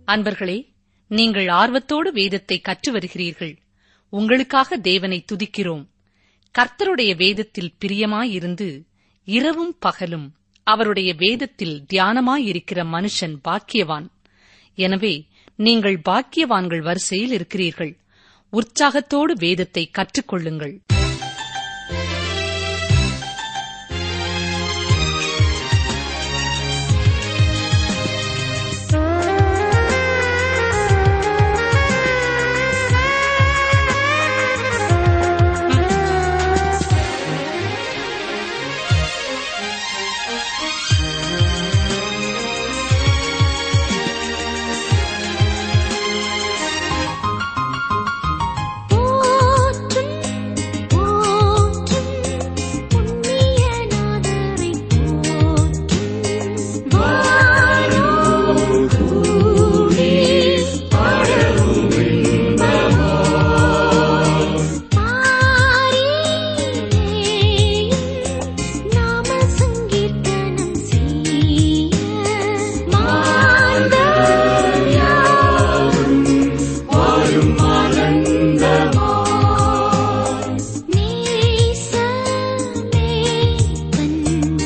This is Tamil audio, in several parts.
அன்பர்களே நீங்கள் ஆர்வத்தோடு வேதத்தை கற்று வருகிறீர்கள் உங்களுக்காக தேவனை துதிக்கிறோம் கர்த்தருடைய வேதத்தில் பிரியமாயிருந்து இரவும் பகலும் அவருடைய வேதத்தில் தியானமாயிருக்கிற மனுஷன் பாக்கியவான் எனவே நீங்கள் பாக்கியவான்கள் வரிசையில் இருக்கிறீர்கள் உற்சாகத்தோடு வேதத்தை கற்றுக்கொள்ளுங்கள் போற்றும் போற்றும் புண்ணியநாதரை போற்றும் வானோர் கூடி பாடவும் பாரிலேயும் நாம சங்கீர்த்தனம் செய்ய மாந்தர் யாவும் வாழும் ஆனந்தமாய் நேசமே தன்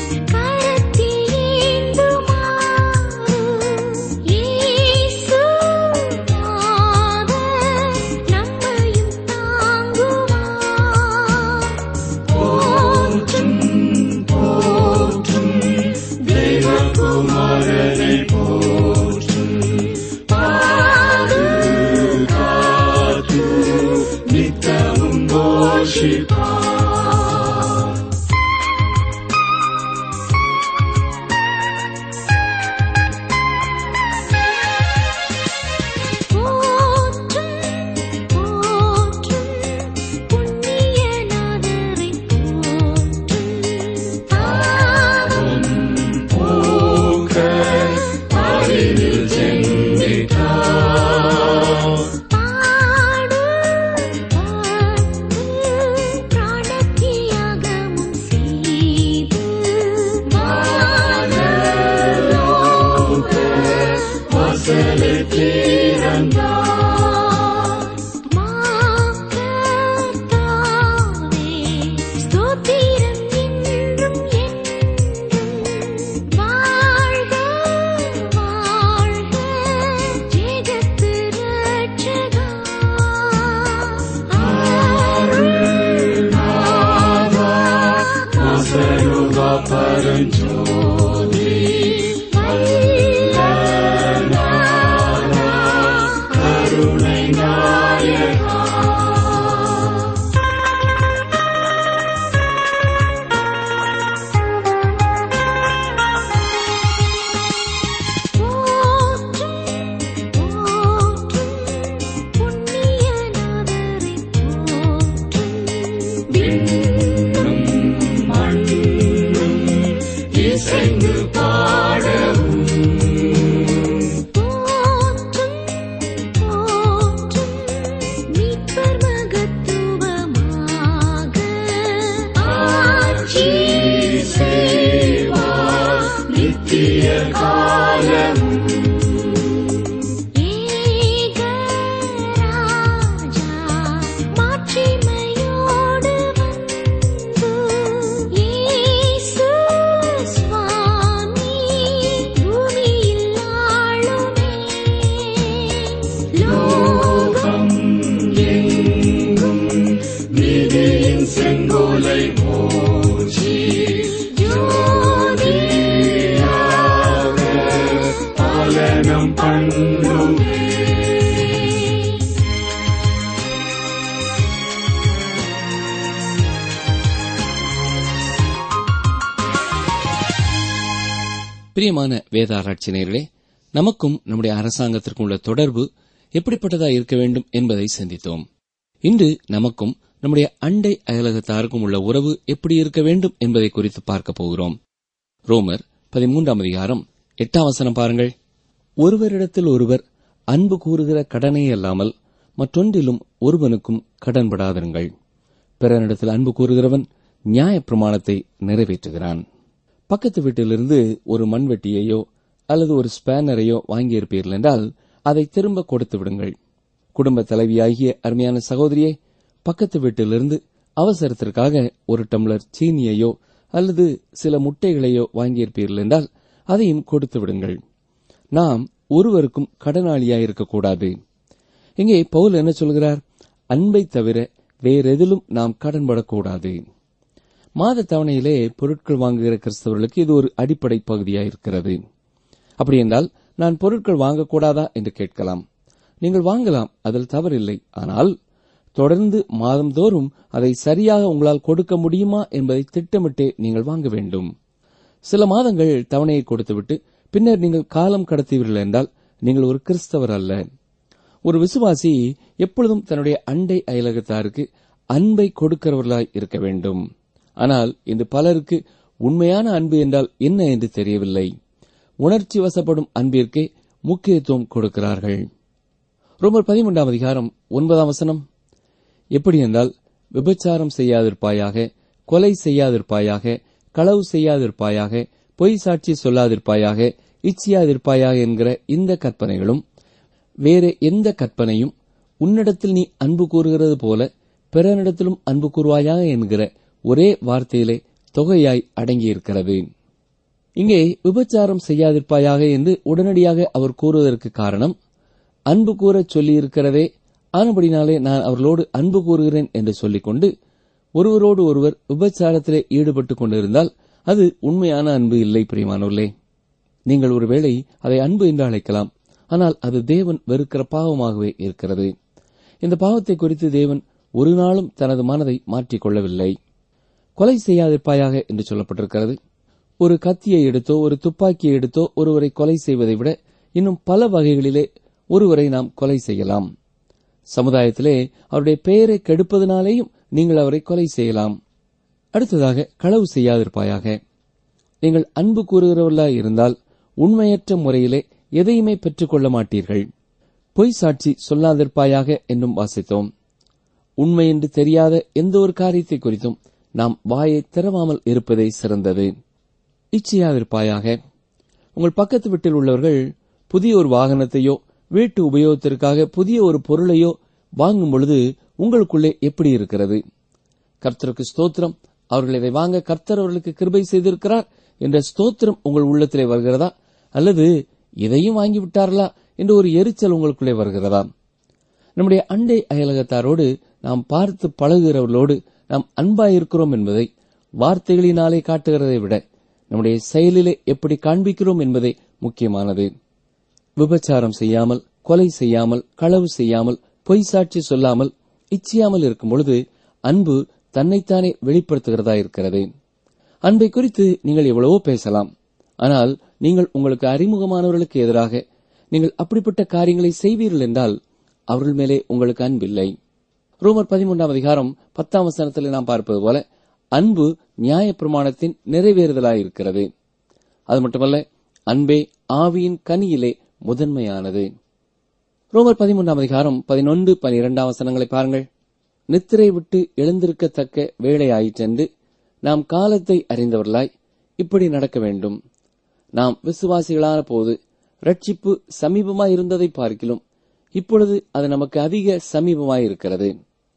கரத்திலேந்துமாறு இயேசு நாதர் நம்மையும் தாங்குவார் போற்றும் போற்றும் தெய்வகுமாரனை போற்றும் பாதுகாத்து நித்தமும் போஷிப்பார் போற்றும் போற்றும் புண்ணியநாதரை போற்றும் பாவம் போக்க பாரினில் சென்றிட்டார் பாடு பாடு பிராணத்தியாகமும் செய்து வானலோக வாசலை திறந்தார் மாக்கர்த்தாவே ஸ்தோத்திரம் என்றும் என்றும் வாழ்க வாழ்க ஜெகத்து ரட்சகா அருள்நாதா நாசருகா பரஞ்சோதி வல்லநாதா கருணை நாயகா போற்றும் போற்றும் புண்ணியநாதரை போற்றும் விண்ணும் மண்ணும் இசைந்து பாடவும் போற்றும் போற்றும் மீட்பர் மகத்துவமாக ஆட்சி செய்வார் நித்திய காலமும் ஏகராஜா மாட்சிமையோடு வந்து இயேசு சுவாமி பூமியில் ஆளுமே லோகம் எங்கும் நீதியின் செங்கோலை மோச்சி ஜோதியாக பாலனம் பண்ணுமே பிரியமான வேத ஆராய்ச்சியர்களே நமக்கும் நம்முடைய அரசாங்கத்திற்கும் உள்ள தொடர்பு எப்படிப்பட்டதா இருக்க வேண்டும் என்பதை சிந்தித்தோம் இன்று நமக்கும் நம்முடைய அண்டை அயலகத்தாருக்கும் உள்ள உறவு எப்படி இருக்க வேண்டும் என்பதை குறித்து பார்க்க போகிறோம் ரோமர் பதிமூன்றாம் அதிகாரம் எட்டாம் வசனம் பாருங்கள் ஒருவரிடத்தில் ஒருவர் அன்பு கூறுகிற கடனே அல்லாமல் மற்றொன்றிலும் ஒருவனுக்கும் கடன்படாதிருங்கள் பிறனிடத்தில் அன்பு கூறுகிறவன் நியாயப்பிரமாணத்தை நிறைவேற்றுகிறான் பக்கத்து வீட்டிலிருந்து ஒரு மண்வெட்டியையோ அல்லது ஒரு ஸ்பேனரையோ வாங்கியிருப்பீர்கள் என்றால் அதை திரும்ப கொடுத்து விடுங்கள் குடும்ப தலைவியாகிய அருமையான சகோதரியே பக்கத்து வீட்டிலிருந்து அவசரத்திற்காக ஒரு டம்ளர் சீனியையோ அல்லது சில முட்டைகளையோ வாங்கியிருப்பீர்கள் என்றால் அதையும் கொடுத்து விடுங்கள் நாம் ஒருவருக்கும் கடனாளியாயிருக்கக்கூடாது இங்கே பவுல் என்ன சொல்கிறார் அன்பை தவிர வேறெதிலும் நாம் கடன்படக்கூடாது மாத தவணையிலே பொருட்கள் வாங்குகிற கிறிஸ்தவர்களுக்கு இது ஒரு அடிப்படை பகுதியாயிருக்கிறது அப்படி என்றால் நான் பொருட்கள் வாங்கக்கூடாதா என்று கேட்கலாம் நீங்கள் வாங்கலாம் அதில் தவறில்லை ஆனால் தொடர்ந்து மாதந்தோறும் அதை சரியாக உங்களால் கொடுக்க முடியுமா என்பதை திட்டமிட்டே நீங்கள் வாங்க வேண்டும் சில மாதங்கள் தவணையை கொடுத்துவிட்டு பின்னர் நீங்கள் காலம் கடத்துவீர்கள் என்றால் நீங்கள் ஒரு கிறிஸ்தவர் அல்ல ஒரு விசுவாசி எப்பொழுதும் தன்னுடைய அண்டை அயலகத்தாருக்கு அன்பை கொடுக்கிறவர்களாய் இருக்க வேண்டும் ஆனால் இன்று பலருக்கு உண்மையான அன்பு என்றால் என்ன என்று தெரியவில்லை உணர்ச்சி வசப்படும் அன்பிற்கே முக்கியத்துவம் கொடுக்கிறார்கள் ரோமர் பதிமூன்றாம் அதிகாரம் ஒன்பதாம் வசனம் எப்படி என்றால் விபச்சாரம் செய்யாதிருப்பாயாக கொலை செய்யாதிருப்பாயாக களவு செய்யாதிருப்பாயாக பொய் சாட்சி சொல்லாதிருப்பாயாக இச்சியாதிருப்பாயாக என்கிற இந்த கற்பனைகளும் வேறு எந்த கற்பனையும் உன்னிடத்தில் நீ அன்பு கூறுகிறது போல பிறனிடத்திலும் அன்பு கூறுவாயாக என்கிற ஒரே வார்த்தையிலே தொகையாய் அடங்கியிருக்கிறது இங்கே விபச்சாரம் செய்யாதிருப்பாயாக என்று உடனடியாக அவர் கூறுவதற்கு காரணம் அன்பு கூறச் சொல்லியிருக்கிறதே ஆனபடினாலே நான் அவர்களோடு அன்பு கூறுகிறேன் என்று சொல்லிக்கொண்டு ஒருவரோடு ஒருவர் விபச்சாரத்திலே ஈடுபட்டுக் கொண்டிருந்தால் அது உண்மையான அன்பு இல்லை பிரியமானவர்களே நீங்கள் ஒருவேளை அதை அன்பு என்று அழைக்கலாம் ஆனால் அது தேவன் வெறுக்கிற பாவமாகவே இருக்கிறது இந்த பாவத்தை குறித்து தேவன் ஒரு நாளும் தனது மனதை மாற்றிக் கொள்ளவில்லை கொலை செய்யாதிருப்பாயாக என்று சொல்லப்பட்டிருக்கிறது ஒரு கத்தியை எடுத்தோ ஒரு துப்பாக்கியை எடுத்தோ ஒருவரை கொலை செய்வதை விட இன்னும் பல வகைகளிலே ஒருவரை நாம் கொலை செய்யலாம் சமுதாயத்திலே அவருடைய பெயரை கெடுப்பதனாலேயும் நீங்கள் அவரை கொலை செய்யலாம் அடுத்ததாக களவு செய்யாதிருப்பாயாக நீங்கள் அன்பு கூறுகிறவர்களாய் இருந்தால் உண்மையற்ற முறையிலே எதையுமே பெற்றுக் கொள்ள மாட்டீர்கள் பொய் சாட்சி சொல்லாதிருப்பாயாக என்றும் வாசித்தோம் உண்மை என்று தெரியாத எந்த ஒரு காரியத்தை குறித்தும் நாம் வாயை திறவாமல் இருப்பதே சிறந்தது இச்சையாதிருப்பாயாக உங்கள் பக்கத்து வீட்டில் உள்ளவர்கள் புதிய ஒரு வாகனத்தையோ வீட்டு உபயோகத்திற்காக புதிய ஒரு பொருளையோ வாங்கும் பொழுது உங்களுக்குள்ளே எப்படி இருக்கிறது கர்த்தருக்கு ஸ்தோத்திரம் அவர்கள் இதை வாங்க கர்த்தர் அவர்களுக்கு கிருபை செய்திருக்கிறார் என்ற ஸ்தோத்திரம் உங்கள் உள்ளத்திலே வருகிறதா அல்லது இதையும் வாங்கி விட்டார்களா என்ற ஒரு எரிச்சல் உங்களுக்குள்ளே வருகிறதா நம்முடைய அண்டை அயலகத்தாரோடு நாம் பார்த்து பழகுகிறவர்களோடு நாம் அன்பாயிருக்கிறோம் என்பதை வார்த்தைகளினாலே காட்டுகிறதை விட நம்முடைய செயலிலே எப்படி காண்பிக்கிறோம் என்பதே முக்கியமானது விபச்சாரம் செய்யாமல் கொலை செய்யாமல் களவு செய்யாமல் பொய் சாட்சி சொல்லாமல் இச்சியாமல் இருக்கும் பொழுது அன்பு தன்னைத்தானே வெளிப்படுத்துகிறதா இருக்கிறது அன்பை குறித்து நீங்கள் எவ்வளவோ பேசலாம் ஆனால் நீங்கள் உங்களுக்கு அறிமுகமானவர்களுக்கு எதிராக நீங்கள் அப்படிப்பட்ட காரியங்களை செய்வீர்கள் என்றால் அவர்கள் மேலே உங்களுக்கு அன்பில்லை ரோமர் பதிமூன்றாம் அதிகாரம் பத்தாம் வசனத்தில் நாம் பார்ப்பது போல அன்பு நியாய பிரமாணத்தின் நிறைவேறுதலாயிருக்கிறது அது மட்டுமல்ல அன்பே ஆவியின் கனியிலே முதன்மையானது ரோமர் பதிமூன்றாம் அதிகாரம் பதினொன்று பனிரெண்டாம் வசனங்களை பாருங்கள் நித்திரை விட்டு எழுந்திருக்கத்தக்க வேலையாயிற்றென்று நாம் காலத்தை அறிந்தவர்களாய் இப்படி நடக்க வேண்டும் நாம் விசுவாசிகளான போது ரட்சிப்பு சமீபமாய் இருந்ததை பார்க்கிலும் இப்பொழுது அது நமக்கு அதிக சமீபமாயிருக்கிறது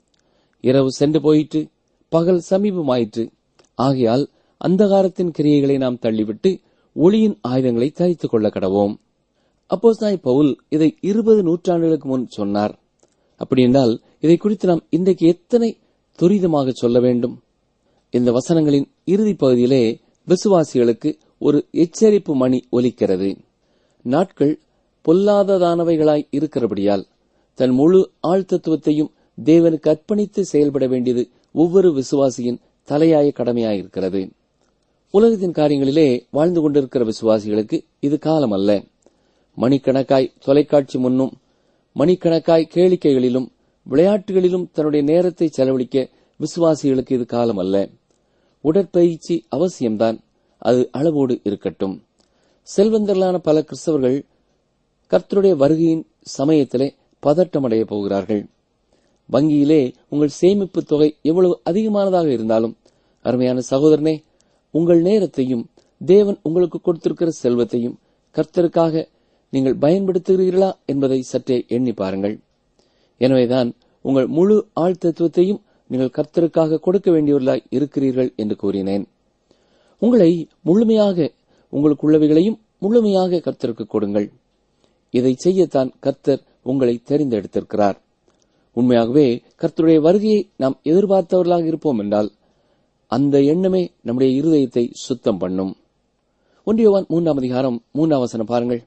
இரவு சென்று போயிற்று பகல் சமீபமாயிற்று ஆகையால் அந்தகாரத்தின் கிரியைகளை நாம் தள்ளிவிட்டு ஒளியின் ஆயுதங்களை தரித்துக் கொள்ள கடவோம் அப்போஸ்தாய் பவுல் இதை இருபது நூற்றாண்டுகளுக்கு முன் சொன்னார் அப்படி என்றால் இதை குறித்து நாம் இன்றைக்கு எத்தனை துரிதமாக சொல்ல வேண்டும் இந்த வசனங்களின் இறுதி பகுதியிலே விசுவாசிகளுக்கு ஒரு எச்சரிப்பு மணி ஒலிக்கிறது நாட்கள் பொல்லாததானவைகளாய் இருக்கிறபடியால் தன் முழு ஆழ்த்தத்துவத்தையும் தேவனுக்கு அர்ப்பணித்து செயல்பட வேண்டியது ஒவ்வொரு விசுவாசியின் தலையாய கடமையாயிருக்கிறது உலகத்தின் காரியங்களிலே வாழ்ந்து கொண்டிருக்கிற விசுவாசிகளுக்கு இது காலம் அல்ல மணிக்கணக்காய் தொலைக்காட்சி முன்னும் மணிக்கணக்காய் கேளிக்கைகளிலும் விளையாட்டுகளிலும் தன்னுடைய நேரத்தை செலவழிக்க விசுவாசிகளுக்கு இது காலம் அல்ல உடற்பயிற்சி அவசியம்தான் அது அளவோடு இருக்கட்டும் செல்வந்தர்களான பல கிறிஸ்தவர்கள் கர்த்தருடைய வருகையின் சமயத்திலே பதட்டமடைய போகிறார்கள் வங்கியிலே உங்கள் சேமிப்பு தொகை எவ்வளவு அதிகமானதாக இருந்தாலும் அருமையான சகோதரனே உங்கள் நேரத்தையும் தேவன் உங்களுக்கு கொடுத்திருக்கிற செல்வத்தையும் கர்த்தருக்காக நீங்கள் பயன்படுத்துகிறீர்களா என்பதை சற்றே எண்ணி பாருங்கள் எனவேதான் உங்கள் முழு ஆழ்த்தத்துவத்தையும் நீங்கள் கர்த்தருக்காக கொடுக்க வேண்டியவர்களாய் இருக்கிறீர்கள் என்று கூறினேன் உங்களை முழுமையாக உங்களுக்குள்ளவைகளையும் முழுமையாக கர்த்தருக்கு கொடுங்கள் இதை செய்யத்தான் கர்த்தர் உங்களை தெரிந்தெடுத்திருக்கிறார் உண்மையாகவே கர்த்தருடைய வருகையை நாம் எதிர்பார்த்தவர்களாக இருப்போம் என்றால் அந்த எண்ணமே நம்முடைய இருதயத்தை சுத்தம் பண்ணும் ஒன்றியவான் மூன்றாம் அதிகாரம் மூன்றாம் வசனம் பாருங்கள்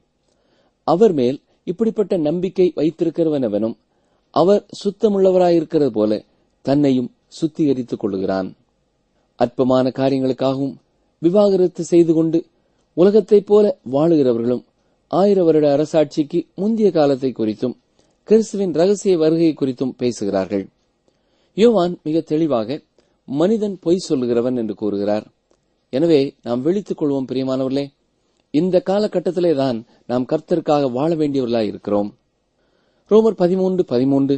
அவர் மேல் இப்படிப்பட்ட நம்பிக்கை வைத்திருக்கிறவனவனும் அவர் சுத்தமுள்ளவராயிருக்கிறது போல தன்னையும் சுத்திகரித்துக் கொள்ளுகிறான் அற்பமான காரியங்களுக்காகவும் விவாகரத்து செய்து கொண்டு உலகத்தைப் போல வாழுகிறவர்களும் ஆயிர வருட அரசாட்சிக்கு முந்தைய காலத்தை குறித்தும் கிறிஸ்துவின் ரகசிய வருகை குறித்தும் பேசுகிறார்கள் யோவான் மிக தெளிவாக மனிதன் பொய் சொல்லுகிறவன் என்று கூறுகிறார் எனவே நாம் விழித்துக் கொள்வோம் பிரியமானவர்களே இந்த காலகட்டத்திலே தான் நாம் கர்த்தருக்காக வாழ வேண்டியவர்களாய் இருக்கிறோம் ரோமர் பதிமூன்று பதிமூன்று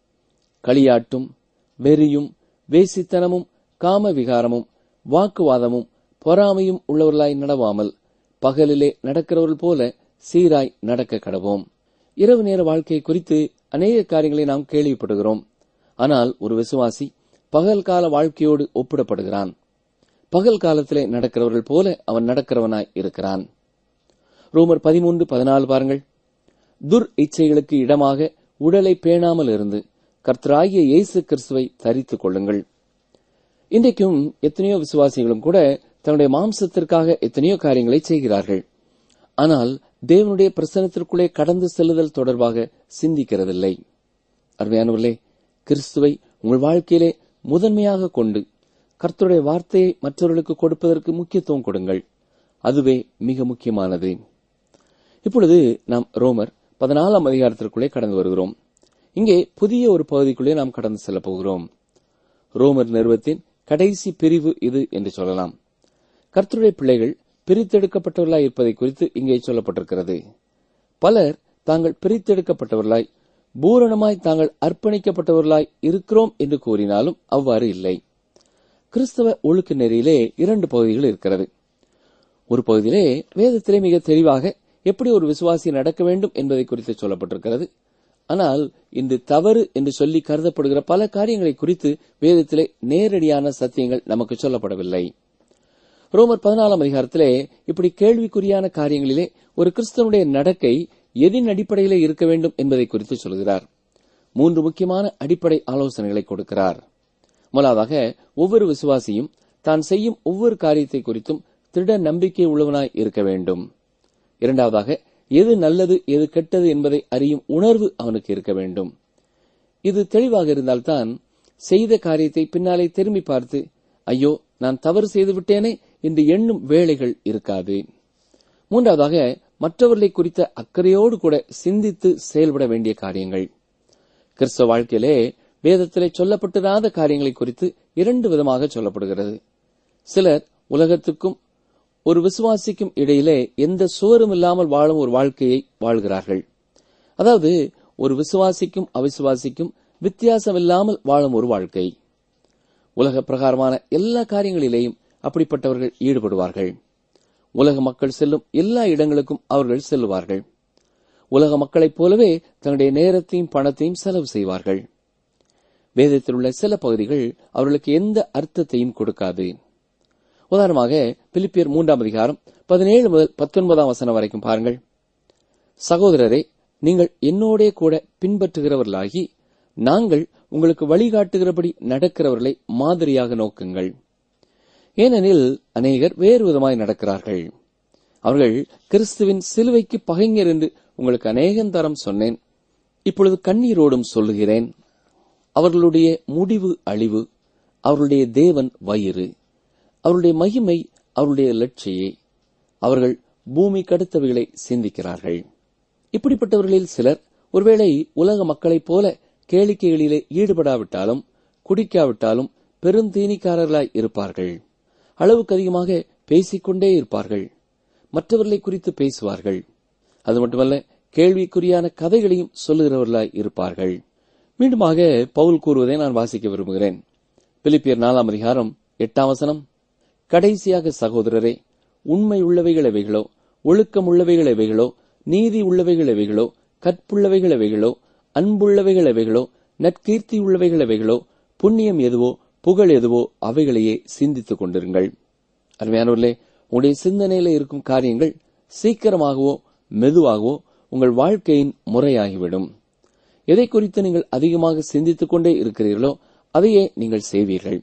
களியாட்டும் வெறியும் வேசித்தனமும் காம விகாரமும் வாக்குவாதமும் பொறாமையும் உள்ளவர்களாய் நடவாமல் பகலிலே நடக்கிறவர்கள் போல சீராய் நடக்க கடவோம் இரவு நேர வாழ்க்கை குறித்து அநேக காரியங்களை நாம் கேள்விப்படுகிறோம் ஆனால் ஒரு விசுவாசி பகல் கால வாழ்க்கையோடு ஒப்பிடப்படுகிறான் பகல் காலத்திலே நடக்கிறவர்கள் போல அவன் நடக்கிறவனாய் இருக்கிறான் ரோமர் பதிமூன்று பதினாலு பாருங்கள் துர் இச்சைகளுக்கு இடமாக உடலை பேணாமல் இருந்து கர்த்தராகிய இயேசு கிறிஸ்துவை தரித்துக் கொள்ளுங்கள் இன்றைக்கும் எத்தனையோ விசுவாசிகளும் கூட தன்னுடைய மாம்சத்திற்காக எத்தனையோ காரியங்களை செய்கிறார்கள் ஆனால் தேவனுடைய பிரசனத்திற்குள்ளே கடந்து செல்லுதல் தொடர்பாக சிந்திக்கிறதில்லை அருமையானவர்களே கிறிஸ்துவை உங்கள் வாழ்க்கையிலே முதன்மையாக கொண்டு கர்த்தருடைய வார்த்தையை மற்றவர்களுக்கு கொடுப்பதற்கு முக்கியத்துவம் கொடுங்கள் அதுவே மிக முக்கியமானது இப்பொழுது நாம் ரோமர் பதினாலாம் அதிகாரத்திற்குள்ளே கடந்து வருகிறோம் இங்கே புதிய ஒரு பகுதிக்குள்ளே நாம் கடந்து செல்லப் போகிறோம் ரோமர் நிறுவத்தின் கடைசி பிரிவு இது என்று சொல்லலாம் கர்த்தருடைய பிள்ளைகள் பிரித்தெடுக்கப்பட்டவர்களாய் இருப்பதை குறித்து இங்கே சொல்லப்பட்டிருக்கிறது பலர் தாங்கள் பிரித்தெடுக்கப்பட்டவர்களாய் பூரணமாய் தாங்கள் அர்ப்பணிக்கப்பட்டவர்களாய் இருக்கிறோம் என்று கூறினாலும் அவ்வாறு இல்லை கிறிஸ்தவ ஒழுக்க நெறியிலே இரண்டு பகுதிகள் இருக்கிறது ஒரு பகுதியிலே வேதத்திலே மிக தெளிவாக எப்படி ஒரு விசுவாசி நடக்க வேண்டும் என்பதை குறித்து சொல்லப்பட்டிருக்கிறது ஆனால் இன்று தவறு என்று சொல்லி கருதப்படுகிற பல காரியங்களை குறித்து வேதத்திலே நேரடியான சத்தியங்கள் நமக்கு சொல்லப்படவில்லை ரோமர் பதினாலாம் அதிகாரத்திலே இப்படி கேள்விக்குறியான காரியங்களிலே ஒரு கிறிஸ்தவனுடைய நடக்கை எதின் அடிப்படையிலே இருக்க வேண்டும் என்பதை குறித்து சொல்கிறார் மூன்று முக்கியமான அடிப்படை ஆலோசனைகளை கொடுக்கிறார் முதலாவதாக ஒவ்வொரு விசுவாசியும் தான் செய்யும் ஒவ்வொரு காரியத்தை குறித்தும் திட நம்பிக்கை உள்ளவனாய் இருக்க வேண்டும் இரண்டாவதாக எது நல்லது எது கெட்டது என்பதை அறியும் உணர்வு அவனுக்கு இருக்க வேண்டும் இது தெளிவாக இருந்தால்தான் செய்த காரியத்தை பின்னாலே திரும்பி பார்த்து ஐயோ நான் தவறு செய்து விட்டேனே என்று எண்ணும் வேலைகள் இருக்காது மூன்றாவதாக மற்றவர்களை குறித்த அக்கறையோடு கூட சிந்தித்து செயல்பட வேண்டிய காரியங்கள் கிறிஸ்தவ வாழ்க்கையிலே வேதத்திலே சொல்லப்பட்டிராத காரியங்களை குறித்து இரண்டு விதமாக சொல்லப்படுகிறது சிலர் உலகத்துக்கும் ஒரு விசுவாசிக்கும் இடையிலே எந்த சோரும் இல்லாமல் வாழும் ஒரு வாழ்க்கையை வாழ்கிறார்கள் அதாவது ஒரு விசுவாசிக்கும் அவிசுவாசிக்கும் வித்தியாசம் இல்லாமல் வாழும் ஒரு வாழ்க்கை உலக பிரகாரமான எல்லா காரியங்களிலேயும் அப்படிப்பட்டவர்கள் ஈடுபடுவார்கள் உலக மக்கள் செல்லும் எல்லா இடங்களுக்கும் அவர்கள் செல்லுவார்கள் உலக மக்களைப் போலவே தங்களுடைய நேரத்தையும் பணத்தையும் செலவு செய்வார்கள் வேதத்தில் உள்ள சில பகுதிகள் அவர்களுக்கு எந்த அர்த்தத்தையும் கொடுக்காது உதாரணமாக பிலிப்பியர் மூன்றாம் அதிகாரம் பதினேழு முதல் பத்தொன்பதாம் வசனம் வரைக்கும் பாருங்கள் சகோதரரே நீங்கள் என்னோடே கூட பின்பற்றுகிறவர்களாகி நாங்கள் உங்களுக்கு வழிகாட்டுகிறபடி நடக்கிறவர்களை மாதிரியாக நோக்குங்கள் ஏனெனில் அநேகர் வேறு விதமாய் நடக்கிறார்கள் அவர்கள் கிறிஸ்துவின் சிலுவைக்கு பகைஞர் என்று உங்களுக்கு அநேகந்தரம் சொன்னேன் இப்பொழுது கண்ணீரோடும் சொல்லுகிறேன் அவர்களுடைய முடிவு அழிவு அவர்களுடைய தேவன் வயிறு அவருடைய மகிமை அவருடைய லட்சியே அவர்கள் பூமி கடுத்தவைகளை சிந்திக்கிறார்கள் இப்படிப்பட்டவர்களில் சிலர் ஒருவேளை உலக மக்களைப் போல கேளிக்கைகளிலே ஈடுபடாவிட்டாலும் குடிக்காவிட்டாலும் பெருந்தீனிக்காரர்களாய் இருப்பார்கள் அளவுக்கு அதிகமாக பேசிக்கொண்டே இருப்பார்கள் மற்றவர்களை குறித்து பேசுவார்கள் அது மட்டுமல்ல கேள்விக்குறியான கதைகளையும் சொல்லுகிறவர்களாய் இருப்பார்கள் மீண்டுமாக பவுல் கூறுவதை நான் வாசிக்க விரும்புகிறேன் பிலிப்பியர் நாலாம் அதிகாரம் எட்டாம் வசனம் கடைசியாக சகோதரரே உண்மை உள்ளவைகள் எவைகளோ ஒழுக்கம் உள்ளவைகள் எவைகளோ நீதி உள்ளவைகள் எவைகளோ கற்புள்ளவைகள் எவைகளோ அன்புள்ளவைகள் எவைகளோ நற்கீர்த்தி உள்ளவைகள் எவைகளோ புண்ணியம் எதுவோ புகழ் எதுவோ அவைகளையே சிந்தித்துக் கொண்டிருங்கள் அருமையானவர்களே உங்களுடைய சிந்தனையில இருக்கும் காரியங்கள் சீக்கிரமாகவோ மெதுவாகவோ உங்கள் வாழ்க்கையின் முறையாகிவிடும் எதை குறித்து நீங்கள் அதிகமாக சிந்தித்துக் கொண்டே இருக்கிறீர்களோ அதையே நீங்கள் செய்வீர்கள்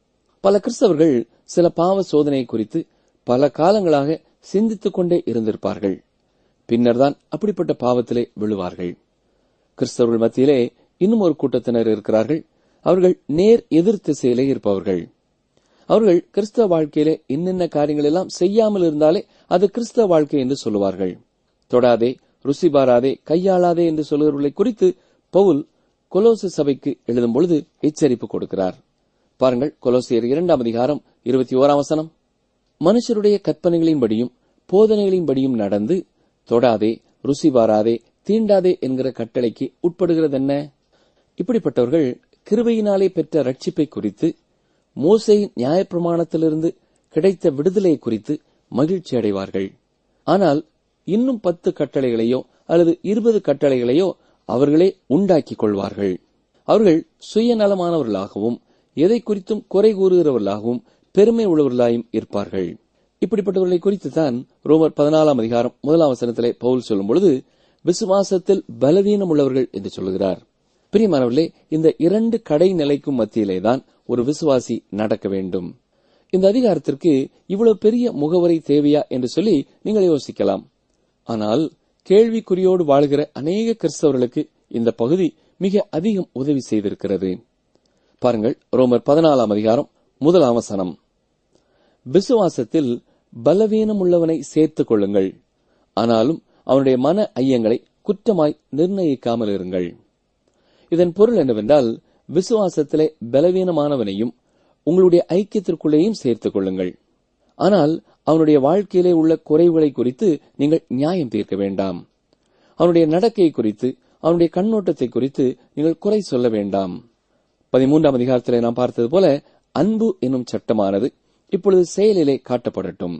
பல கிறிஸ்தவர்கள் சில பாவ சோதனை குறித்து பல காலங்களாக சிந்தித்துக் கொண்டே இருந்திருப்பார்கள் பின்னர்தான் அப்படிப்பட்ட பாவத்திலே விழுவார்கள் கிறிஸ்தவர்கள் மத்தியிலே இன்னும் ஒரு கூட்டத்தினர் இருக்கிறார்கள் அவர்கள் நேர் எதிர் திசையிலே இருப்பவர்கள் அவர்கள் கிறிஸ்தவ வாழ்க்கையிலே இன்னென்ன காரியங்கள் எல்லாம் செய்யாமல் இருந்தாலே அது கிறிஸ்தவ வாழ்க்கை என்று சொல்லுவார்கள் தொடாதே ருசி பாராதே கையாளாதே என்று சொல்லுகிறவர்களை குறித்து பவுல் கொலோசு சபைக்கு எழுதும் பொழுது எச்சரிப்பு கொடுக்கிறார் பாருங்கள் கொலோசியர் இரண்டாம் அதிகாரம் இருபத்தி ஓராம் வசனம் மனுஷருடைய கற்பனைகளின்படியும் போதனைகளின்படியும் நடந்து தொடாதே ருசி பாராதே தீண்டாதே என்கிற கட்டளைக்கு உட்படுகிறதென்ன இப்படிப்பட்டவர்கள் கிருபையினாலே பெற்ற ரட்சிப்பை குறித்து மோசையின் நியாயப்பிரமாணத்திலிருந்து கிடைத்த விடுதலை குறித்து மகிழ்ச்சி அடைவார்கள் ஆனால் இன்னும் பத்து கட்டளைகளையோ அல்லது இருபது கட்டளைகளையோ அவர்களே உண்டாக்கிக் கொள்வார்கள் அவர்கள் சுயநலமானவர்களாகவும் எதை குறித்தும் குறை கூறுகிறவர்களாகவும் பெருமை உள்ளவர்களாயும் இருப்பார்கள் இப்படிப்பட்டவர்களை குறித்து தான் ரோமர் பதினாலாம் அதிகாரம் முதலாம் வசனத்திலே பவுல் சொல்லும் பொழுது விசுவாசத்தில் பலவீனம் உள்ளவர்கள் என்று சொல்லுகிறார் பிரியமானவர்களே இந்த இரண்டு கடை நிலைக்கும் மத்தியிலேதான் ஒரு விசுவாசி நடக்க வேண்டும் இந்த அதிகாரத்திற்கு இவ்வளவு பெரிய முகவரை தேவையா என்று சொல்லி நீங்கள் யோசிக்கலாம் ஆனால் கேள்விக்குறியோடு வாழ்கிற அநேக கிறிஸ்தவர்களுக்கு இந்த பகுதி மிக அதிகம் உதவி செய்திருக்கிறது பாருங்கள் ரோமர் பதினாலாம் அதிகாரம் முதலாம் வசனம் விசுவாசத்தில் பலவீனம் உள்ளவனை சேர்த்துக் கொள்ளுங்கள் ஆனாலும் அவனுடைய மன ஐயங்களை குற்றமாய் நிர்ணயிக்காமல் இருங்கள் இதன் பொருள் என்னவென்றால் விசுவாசத்திலே பலவீனமானவனையும் உங்களுடைய ஐக்கியத்திற்குள்ளேயும் சேர்த்துக் கொள்ளுங்கள் ஆனால் அவனுடைய வாழ்க்கையிலே உள்ள குறைவுகளை குறித்து நீங்கள் நியாயம் தீர்க்க வேண்டாம் அவனுடைய நடக்கையை குறித்து அவனுடைய கண்ணோட்டத்தை குறித்து நீங்கள் குறை சொல்ல வேண்டாம் பதிமூன்றாம் அதிகாரத்திலே நாம் பார்த்தது போல அன்பு என்னும் சட்டமானது இப்பொழுது செயலிலே காட்டப்படட்டும்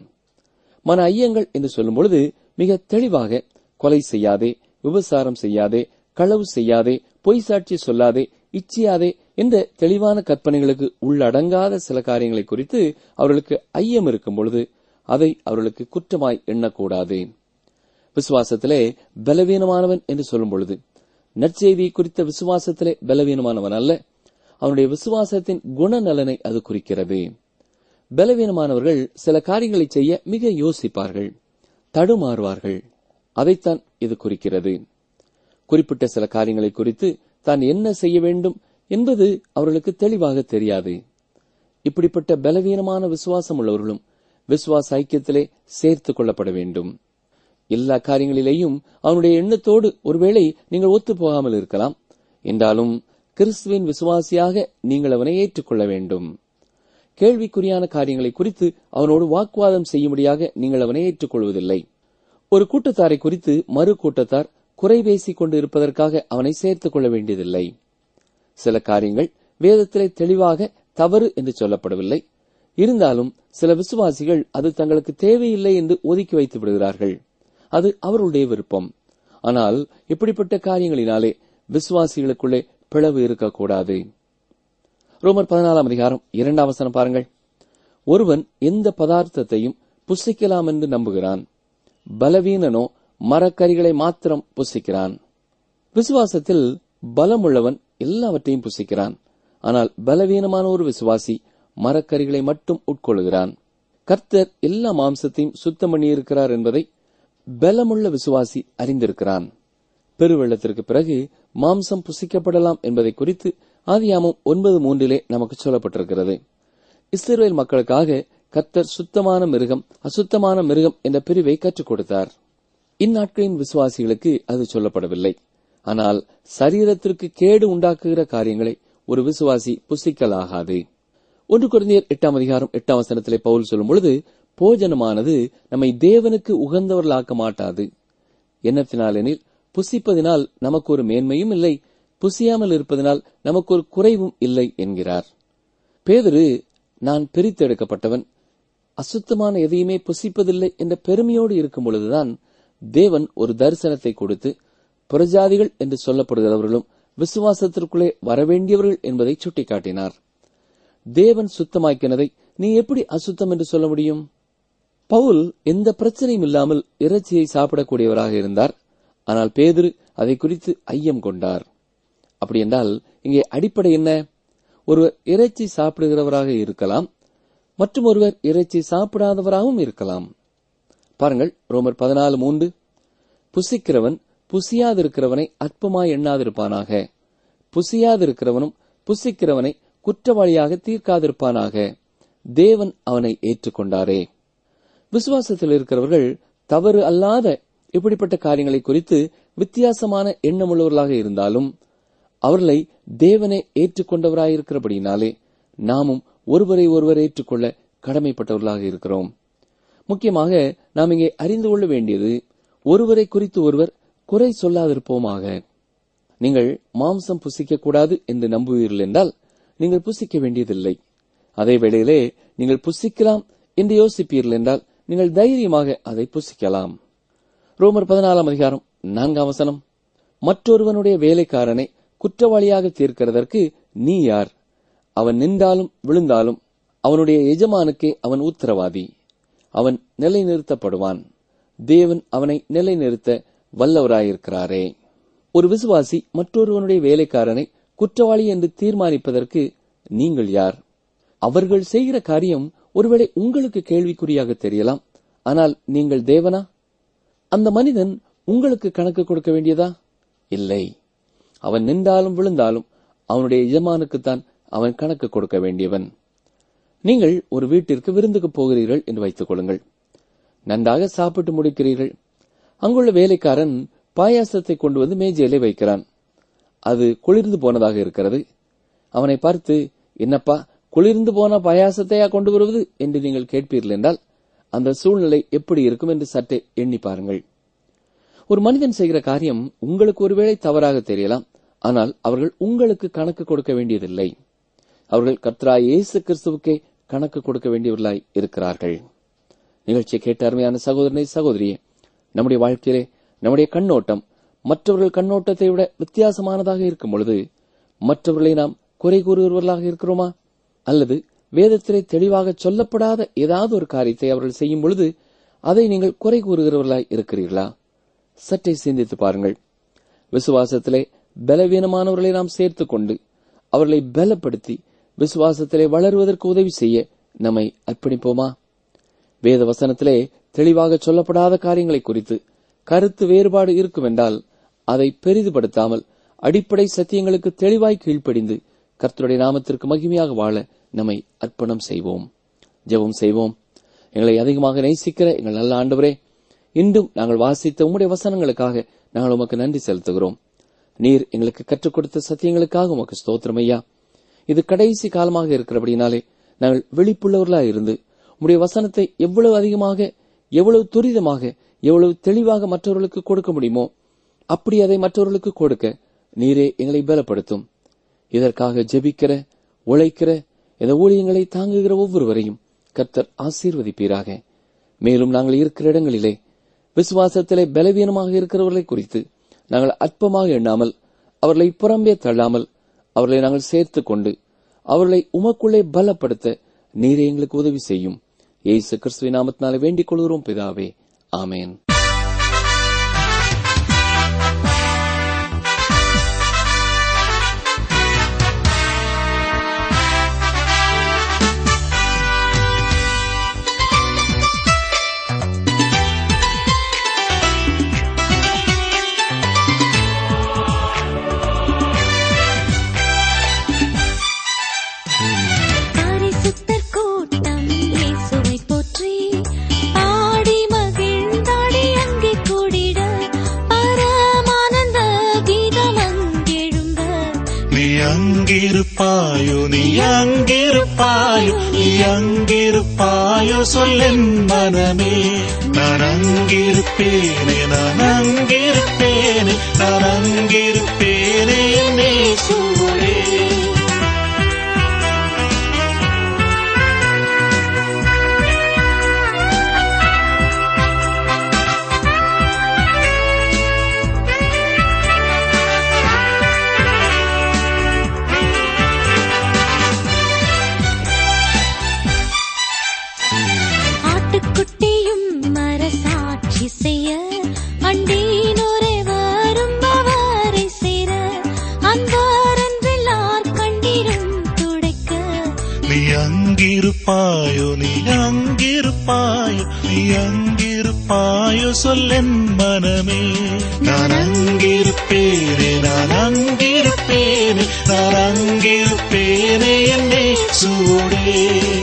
மன ஐயங்கள் என்று சொல்லும் பொழுது மிக தெளிவாக கொலை செய்யாதே விபசாரம் செய்யாதே களவு செய்யாதே பொய் சாட்சி சொல்லாதே இச்சியாதே என்ற தெளிவான கற்பனைகளுக்கு உள்ளடங்காத சில காரியங்களை குறித்து அவர்களுக்கு ஐயம் இருக்கும் பொழுது அதை அவர்களுக்கு குற்றமாய் எண்ணக்கூடாது விசுவாசத்திலே பலவீனமானவன் என்று சொல்லும் பொழுது நற்செய்தியை குறித்த விசுவாசத்திலே பலவீனமானவன் அல்ல அவனுடைய விசுவாசத்தின் குணநலனை அது குறிக்கிறது பலவீனமானவர்கள் சில காரியங்களை செய்ய மிக யோசிப்பார்கள் தடுமாறுவார்கள் அதைத்தான் இது குறிக்கிறது குறிப்பிட்ட சில காரியங்களை குறித்து தான் என்ன செய்ய வேண்டும் என்பது அவர்களுக்கு தெளிவாக தெரியாது இப்படிப்பட்ட பலவீனமான விசுவாசம் உள்ளவர்களும் விசுவாச ஐக்கியத்திலே சேர்த்துக் கொள்ளப்பட வேண்டும் எல்லா காரியங்களிலேயும் அவனுடைய எண்ணத்தோடு ஒருவேளை நீங்கள் ஒத்து போகாமல் இருக்கலாம் என்றாலும் கிறிஸ்துவின் விசுவாசியாக நீங்கள் அவனை ஏற்றுக்கொள்ள வேண்டும் கேள்விக்குறியான காரியங்களை குறித்து அவனோடு வாக்குவாதம் செய்யும்படியாக நீங்கள் அவனை ஏற்றுக்கொள்வதில்லை ஒரு கூட்டத்தாரை குறித்து மறு கூட்டத்தார் குறை பேசிக் கொண்டு இருப்பதற்காக அவனை சேர்த்துக் கொள்ள வேண்டியதில்லை சில காரியங்கள் வேதத்திலே தெளிவாக தவறு என்று சொல்லப்படவில்லை இருந்தாலும் சில விசுவாசிகள் அது தங்களுக்கு தேவையில்லை என்று ஒதுக்கி வைத்து விடுகிறார்கள் அது அவர்களுடைய விருப்பம் ஆனால் இப்படிப்பட்ட காரியங்களினாலே விசுவாசிகளுக்குள்ளே பிளவு இருக்கக்கூடாது ரோமர் பதினாலாம் அதிகாரம் இரண்டாம் வசனம் பாருங்கள் ஒருவன் எந்த பதார்த்தத்தையும் புசிக்கலாம் என்று நம்புகிறான் பலவீனனோ மரக்கறிகளை மாத்திரம் புசிக்கிறான் விசுவாசத்தில் பலமுள்ளவன் எல்லாவற்றையும் புசிக்கிறான் ஆனால் பலவீனமான ஒரு விசுவாசி மரக்கறிகளை மட்டும் உட்கொள்கிறான் கர்த்தர் எல்லா மாம்சத்தையும் சுத்தம் பண்ணியிருக்கிறார் என்பதை பலமுள்ள விசுவாசி அறிந்திருக்கிறான் பெருவெள்ளத்திற்கு பிறகு மாம்சம் புசிக்கப்படலாம் என்பதை குறித்து ஆதியாமம் ஒன்பது மூன்றிலே நமக்கு சொல்லப்பட்டிருக்கிறது இஸ்ரேல் மக்களுக்காக கர்த்தர் சுத்தமான மிருகம் அசுத்தமான மிருகம் என்ற பிரிவை கற்றுக் கொடுத்தார் இந்நாட்களின் விசுவாசிகளுக்கு அது சொல்லப்படவில்லை ஆனால் சரீரத்திற்கு கேடு உண்டாக்குகிற காரியங்களை ஒரு விசுவாசி புசிக்கலாகாது ஒன்று குழந்தையர் எட்டாம் அதிகாரம் எட்டாம் வசனத்திலே பவுல் சொல்லும் பொழுது போஜனமானது நம்மை தேவனுக்கு உகந்தவர்களாக்க மாட்டாது என்னத்தினாலெனில் புசிப்பதினால் நமக்கு ஒரு மேன்மையும் இல்லை புசியாமல் இருப்பதனால் நமக்கு ஒரு குறைவும் இல்லை என்கிறார் பேதரு நான் பிரித்தெடுக்கப்பட்டவன் அசுத்தமான எதையுமே புசிப்பதில்லை என்ற பெருமையோடு இருக்கும் பொழுதுதான் தேவன் ஒரு தரிசனத்தை கொடுத்து புறஜாதிகள் என்று சொல்லப்படுகிறவர்களும் விசுவாசத்திற்குள்ளே வரவேண்டியவர்கள் என்பதை சுட்டிக்காட்டினார் தேவன் சுத்தமாக்கினதை நீ எப்படி அசுத்தம் என்று சொல்ல முடியும் பவுல் எந்த பிரச்சனையும் இல்லாமல் இறைச்சியை சாப்பிடக்கூடியவராக இருந்தார் ஆனால் பேதுரு அதை குறித்து ஐயம் கொண்டார் அப்படி என்றால் இங்கே அடிப்படை என்ன ஒருவர் இறைச்சி சாப்பிடுகிறவராக இருக்கலாம் மற்றும் ஒருவர் இறைச்சி சாப்பிடாதவராகவும் இருக்கலாம் பாருங்கள் ரோமர் பதினாலு மூன்று புசிக்கிறவன் புசியாதிருக்கிறவனை அற்பமாய் எண்ணாதிருப்பானாக புசியாதிருக்கிறவனும் புசிக்கிறவனை குற்றவாளியாக தீர்க்காதிருப்பானாக தேவன் அவனை ஏற்றுக்கொண்டாரே விசுவாசத்தில் இருக்கிறவர்கள் தவறு அல்லாத இப்படிப்பட்ட காரியங்களை குறித்து வித்தியாசமான எண்ணமுள்ளவர்களாக இருந்தாலும் அவர்களை தேவனே ஏற்றுக்கொண்டவராயிருக்கிறபடினாலே நாமும் ஒருவரை ஒருவர் ஏற்றுக்கொள்ள கடமைப்பட்டவர்களாக இருக்கிறோம் முக்கியமாக நாம் இங்கே அறிந்து கொள்ள வேண்டியது ஒருவரை குறித்து ஒருவர் குறை சொல்லாதிருப்போமாக நீங்கள் மாம்சம் புசிக்க கூடாது என்று நம்புவீர்கள் என்றால் நீங்கள் புசிக்க வேண்டியதில்லை அதே வேளையிலே நீங்கள் புசிக்கலாம் என்று யோசிப்பீர்கள் என்றால் நீங்கள் தைரியமாக அதை புசிக்கலாம் ரோமர் பதினாலாம் அதிகாரம் நான்காம் வசனம் மற்றொருவனுடைய வேலைக்காரனை குற்றவாளியாக தீர்க்கிறதற்கு நீ யார் அவன் நின்றாலும் விழுந்தாலும் அவனுடைய எஜமானுக்கே அவன் உத்தரவாதி அவன் நிலைநிறுத்தப்படுவான் தேவன் அவனை நிலைநிறுத்த வல்லவராயிருக்கிறாரே ஒரு விசுவாசி மற்றொருவனுடைய வேலைக்காரனை குற்றவாளி என்று தீர்மானிப்பதற்கு நீங்கள் யார் அவர்கள் செய்கிற காரியம் ஒருவேளை உங்களுக்கு கேள்விக்குறியாக தெரியலாம் ஆனால் நீங்கள் தேவனா அந்த மனிதன் உங்களுக்கு கணக்கு கொடுக்க வேண்டியதா இல்லை அவன் நின்றாலும் விழுந்தாலும் அவனுடைய எஜமானுக்குத்தான் அவன் கணக்கு கொடுக்க வேண்டியவன் நீங்கள் ஒரு வீட்டிற்கு விருந்துக்கு போகிறீர்கள் என்று வைத்துக் கொள்ளுங்கள் நன்றாக சாப்பிட்டு முடிக்கிறீர்கள் அங்குள்ள வேலைக்காரன் பாயாசத்தை கொண்டு வந்து மேஜையிலே வைக்கிறான் அது குளிர்ந்து போனதாக இருக்கிறது அவனை பார்த்து என்னப்பா குளிர்ந்து போன பாயாசத்தையா கொண்டு வருவது என்று நீங்கள் கேட்பீர்கள் என்றால் அந்த சூழ்நிலை எப்படி இருக்கும் என்று சற்றே எண்ணி பாருங்கள் ஒரு மனிதன் செய்கிற காரியம் உங்களுக்கு ஒருவேளை தவறாக தெரியலாம் ஆனால் அவர்கள் உங்களுக்கு கணக்கு கொடுக்க வேண்டியதில்லை அவர்கள் கர்த்தராய் இயேசு கிறிஸ்துவுக்கே கணக்கு கொடுக்க வேண்டியவர்களாய் இருக்கிறார்கள் நிகழ்ச்சியை கேட்ட அருமையான சகோதரனை சகோதரியே நம்முடைய வாழ்க்கையிலே நம்முடைய கண்ணோட்டம் மற்றவர்கள் கண்ணோட்டத்தை விட வித்தியாசமானதாக இருக்கும் பொழுது மற்றவர்களை நாம் குறை கூறுகிறவர்களாக இருக்கிறோமா அல்லது வேதத்திலே தெளிவாக சொல்லப்படாத ஏதாவது ஒரு காரியத்தை அவர்கள் செய்யும் பொழுது அதை நீங்கள் குறை கூறுகிறவர்களாய் இருக்கிறீர்களா சற்றே சிந்தித்து பாருங்கள் விசுவாசத்திலே பலவீனமானவர்களை நாம் சேர்த்துக் கொண்டு அவர்களை பலப்படுத்தி விசுவாசத்திலே வளருவதற்கு உதவி செய்ய நம்மை அர்ப்பணிப்போமா வேத வசனத்திலே தெளிவாக சொல்லப்படாத காரியங்களை குறித்து கருத்து வேறுபாடு இருக்குமென்றால் அதை பெரிதுபடுத்தாமல் அடிப்படை சத்தியங்களுக்கு தெளிவாய் கீழ்ப்படிந்து கர்த்தருடைய நாமத்திற்கு மகிமையாக வாழ நம்மை அர்ப்பணம் செய்வோம் ஜெபம் செய்வோம் எங்களை அதிகமாக நேசிக்கிற எங்கள் நல்ல ஆண்டவரே இன்றும் நாங்கள் வாசித்த உம்முடைய வசனங்களுக்காக நாங்கள் உமக்கு நன்றி செலுத்துகிறோம் நீர் எங்களுக்கு கற்றுக் கொடுத்த சத்தியங்களுக்காக உமக்கு ஸ்தோத்திரம் ஐயா இது கடைசி காலமாக இருக்கிறபடினாலே நாங்கள் விழிப்புள்ளவர்களாக இருந்து உம்முடைய வசனத்தை எவ்வளவு அதிகமாக எவ்வளவு துரிதமாக எவ்வளவு தெளிவாக மற்றவர்களுக்கு கொடுக்க முடியுமோ அப்படி அதை மற்றவர்களுக்கு கொடுக்க நீரே எங்களை பலப்படுத்தும் இதற்காக ஜெபிக்கிற உழைக்கிற இந்த ஊழியங்களை தாங்குகிற ஒவ்வொருவரையும் கர்த்தர் ஆசீர்வதிப்பீராக மேலும் நாங்கள் இருக்கிற இடங்களிலே விசுவாசத்திலே பலவீனமாக இருக்கிறவர்களை குறித்து நாங்கள் அற்பமாக எண்ணாமல் அவர்களை புறம்பே தள்ளாமல் அவர்களை நாங்கள் சேர்த்துக் கொண்டு அவர்களை உமக்குள்ளே பலப்படுத்த நீரே எங்களுக்கு உதவி செய்யும் இயேசு கிறிஸ்துவின் நாமத்தினாலே வேண்டிக் கொள்கிறோம் பிதாவே ஆமேன் பரிசுத்தர் கூட்டம் இயேசுவை போற்றி பாடி மகிழ்ந்தாடி அங்கே கூடிட பரமானந்த கீதம் அங்கெழும்ப நீ அங்கிருப்பாயோ நீ அங்கிருப்பாயோ நீ அங்கிருப்பாயோ சொல்லென் மனமே நான் அங்கிருப்பேனே நான் அங்கிருப்பேனே நான் அங்கிருப்பேனே என்னே சூழே அங்கிருப்பாயோ நீ அங்கிருப்பாயோ நீ அங்கிருப்பாயோ சொல்லென் மனமே நான் அங்கிருப்பேனே நான் அங்கிருப்பேனே நான் அங்கிருப்பேனே என்னே சூடே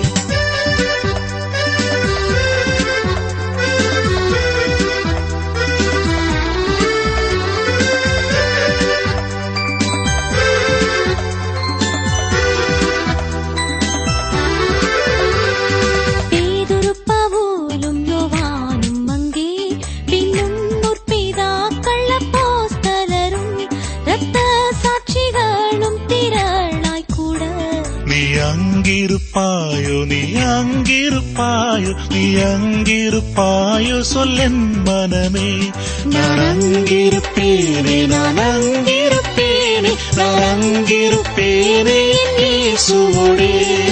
பேதுரு பவுலும் யோவானும் அங்கே பின்னும் முற்பிதாக்கள் அப்போஸ்தலரும் இரத்த சாட்சிகளும் திரளாய் கூட நீ அங்கிருப்பாயோ நீ அங்கிருப்பாயோ நீ அங்கிருப்பாயோ சொல்லென் மனமே நான் அங்கிருப்பேனே நான் அங்கிருப்பேனே நான் அங்கிருப்பேனே என் இயேசுவோடே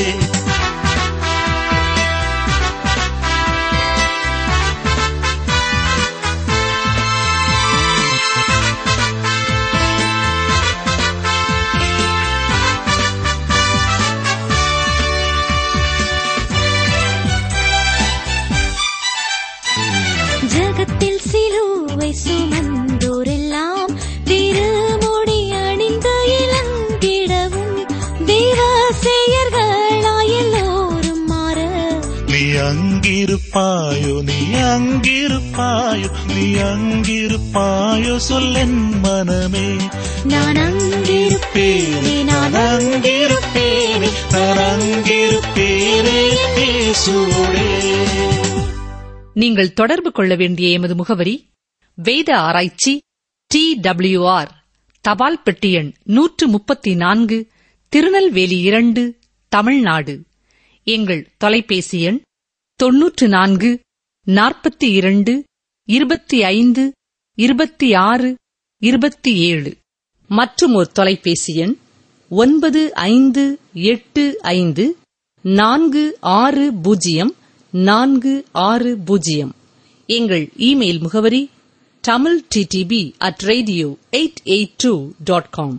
ஜகத்தில் சிலுவை சுமந்தோரெல்லாம் திருமுடி அணிந்து இளங்கிடவும் தேவசேயர்களாய் எல்லோரும் மாற நீ அங்கிருப்பாயோ நீ அங்கிருப்பாயோ நீ அங்கிருப்பாயோ சொல்லென் மனமே நான் அங்கிருப்பேனே நான் அங்கிருப்பேனே நான் அங்கிருப்பேனே என் இயேசுவோடே நீங்கள் தொடர்பு கொள்ள வேண்டிய எமது முகவரி வேத ஆராய்ச்சி டி ஆர் தபால் பெட்டி எண் நூற்று முப்பத்தி நான்கு திருநெல்வேலி இரண்டு தமிழ்நாடு எங்கள் தொலைபேசி எண் தொன்னூற்று நான்கு நாற்பத்தி இரண்டு இருபத்தி ஐந்து இருபத்தி ஆறு இருபத்தி ஏழு மற்றும் ஒரு தொலைபேசி எண் ஒன்பது ஐந்து எட்டு ஐந்து நான்கு ஆறு பூஜ்ஜியம் நான்கு ஆறு பூஜ்ஜியம் எங்கள் இமெயில் முகவரி Tamil DTP at radio eight eight two dot com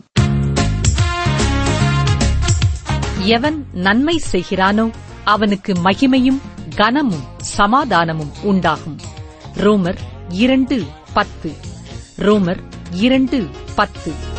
எவன் நன்மை செய்கிறானோ அவனுக்கு மகிமையும் கனமும் சமாதானமும் உண்டாகும் ரோமர் இரண்டு பத்து ரோமர் இரண்டு பத்து